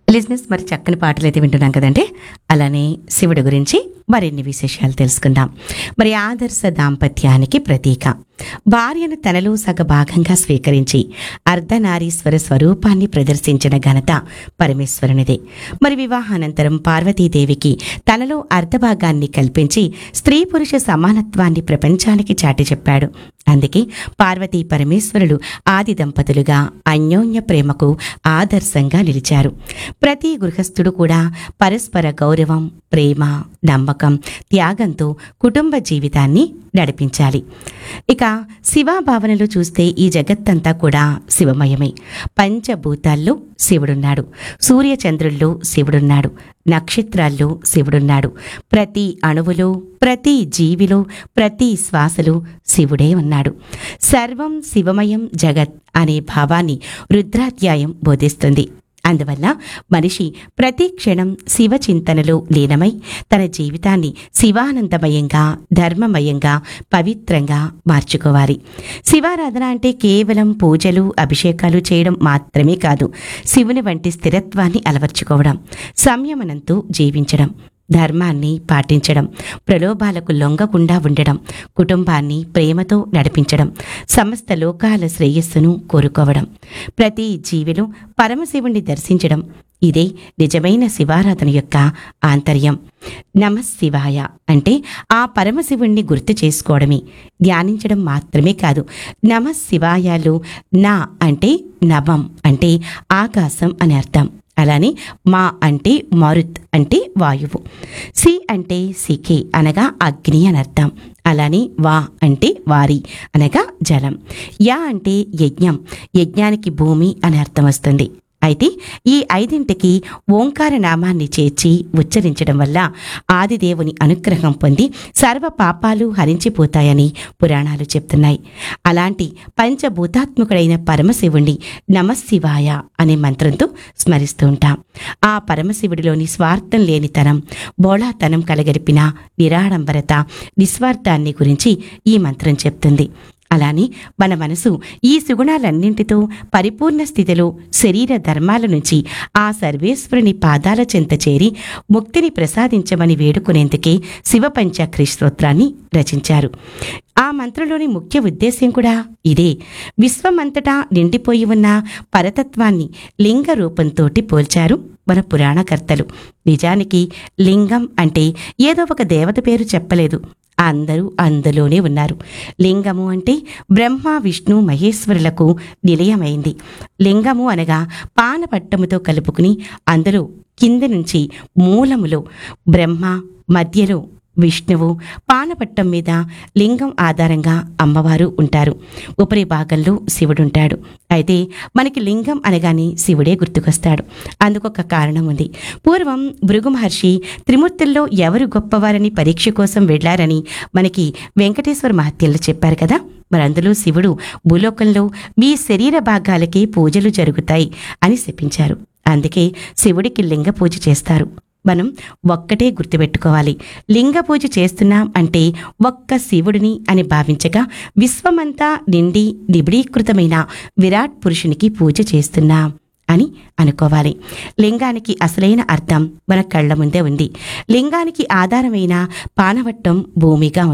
లిజినెస్ మరి చక్కని పాటలు అయితే వింటున్నాం కదండి అలానే శివుడి గురించి మరిన్ని విశేషాలు తెలుసుకుందాం మరి ఆదర్శ దాంపత్యానికి ప్రతీక భార్యను తనలో సగ భాగంగా స్వీకరించి అర్ధనారీశ్వర స్వరూపాన్ని ప్రదర్శించిన ఘనత పరమేశ్వరునిదే మరి వివాహానంతరం పార్వతీదేవికి తనలో అర్ధభాగాన్ని కల్పించి స్త్రీ పురుష సమానత్వాన్ని ప్రపంచానికి చాటి చెప్పాడు అందుకే పార్వతీ పరమేశ్వరులు ఆది దంపతులుగా అన్యోన్య ప్రేమకు ఆదర్శంగా నిలిచారు ప్రతి గృహస్థుడు కూడా పరస్పర గౌరవం ప్రేమ నమ్మకం త్యాగంతో కుటుంబ జీవితాన్ని నడిపించాలి ఇక శివాభావనలో చూస్తే ఈ జగత్తంతా కూడా శివమయమే పంచభూతాల్లో శివుడున్నాడు సూర్యచంద్రుల్లో శివుడున్నాడు నక్షత్రాల్లో శివుడున్నాడు ప్రతి అణువులో ప్రతి జీవిలో ప్రతి శ్వాసలో శివుడే ఉన్నాడు సర్వం శివమయం జగత్ అనే భావాన్ని రుద్రాధ్యాయం బోధిస్తుంది అందువల్ల మనిషి ప్రతి క్షణం శివ చింతనలో లీనమై తన జీవితాన్ని శివానందమయంగా ధర్మమయంగా పవిత్రంగా మార్చుకోవాలి శివారాధన అంటే కేవలం పూజలు అభిషేకాలు చేయడం మాత్రమే కాదు శివుని వంటి స్థిరత్వాన్ని అలవర్చుకోవడం సంయమనంతో జీవించడం ధర్మాన్ని పాటించడం ప్రలోభాలకు లొంగకుండా ఉండడం కుటుంబాన్ని ప్రేమతో నడిపించడం సమస్త లోకాల శ్రేయస్సును కోరుకోవడం ప్రతి జీవిలో పరమశివుణ్ణి దర్శించడం ఇదే నిజమైన శివారాధన యొక్క ఆంతర్యం నమశివాయ అంటే ఆ పరమశివుణ్ణి గుర్తు చేసుకోవడమే ధ్యానించడం మాత్రమే కాదు నమశివాయలు నా అంటే నవం అంటే ఆకాశం అని అర్థం అలానే మా అంటే మరుత్ అంటే వాయువు సి అంటే సికే అనగా అగ్ని అని అర్థం అలానే వా అంటే వారి అనగా జలం యా అంటే యజ్ఞం యజ్ఞానికి భూమి అని అర్థం వస్తుంది అయితే ఈ ఐదింటికి ఓంకార నామాన్ని చేర్చి ఉచ్చరించడం వల్ల ఆదిదేవుని అనుగ్రహం పొంది సర్వ పాపాలు హరించిపోతాయని పురాణాలు చెప్తున్నాయి అలాంటి పంచభూతాత్మకుడైన పరమశివుణ్ణి నమశివాయ అనే మంత్రంతో స్మరిస్తూ ఉంటాం ఆ పరమశివుడిలోని స్వార్థం లేనితనం బోళాతనం కలగలిపిన నిరాడంబరత నిస్వార్థాన్ని గురించి ఈ మంత్రం చెప్తుంది అలానే మన మనసు ఈ సుగుణాలన్నింటితో పరిపూర్ణ స్థితిలో శరీర ధర్మాల నుంచి ఆ సర్వేశ్వరుని పాదాల చెంత చేరి ముక్తిని ప్రసాదించమని వేడుకునేందుకే శివపంచాక్షరి స్తోత్రాన్ని రచించారు ఆ మంత్రంలోని ముఖ్య ఉద్దేశ్యం కూడా ఇదే విశ్వమంతటా నిండిపోయి ఉన్న పరతత్వాన్ని లింగ రూపంతోటి పోల్చారు మన పురాణకర్తలు నిజానికి లింగం అంటే ఏదో ఒక దేవత పేరు చెప్పలేదు అందరూ అందులోనే ఉన్నారు లింగము అంటే బ్రహ్మ విష్ణు మహేశ్వరులకు నిలయమైంది లింగము అనగా పానపట్టముతో కలుపుకుని అందులో కింద నుంచి మూలములో బ్రహ్మ మధ్యలో విష్ణువు పానపట్టం మీద లింగం ఆధారంగా అమ్మవారు ఉంటారు ఉపరి భాగంలో శివుడుంటాడు అయితే మనకి లింగం అనగానే శివుడే గుర్తుకొస్తాడు అందుకొక కారణం ఉంది పూర్వం భృగు మహర్షి త్రిమూర్తుల్లో ఎవరు గొప్పవారని పరీక్ష కోసం వెళ్లారని మనకి వెంకటేశ్వర మహత్యంలో చెప్పారు కదా మరి అందులో శివుడు భూలోకంలో మీ శరీర భాగాలకే పూజలు జరుగుతాయి అని శపించారు అందుకే శివుడికి లింగ పూజ చేస్తారు మనం ఒక్కటే గుర్తుపెట్టుకోవాలి లింగ పూజ చేస్తున్నాం అంటే ఒక్క శివుడిని అని భావించగా విశ్వమంతా నిండి నిబిడీకృతమైన విరాట్ పురుషునికి పూజ చేస్తున్నాం అని అనుకోవాలి లింగానికి అసలైన అర్థం మన కళ్ళ ముందే ఉంది లింగానికి ఆధారమైన పానవట్టం భూమిగా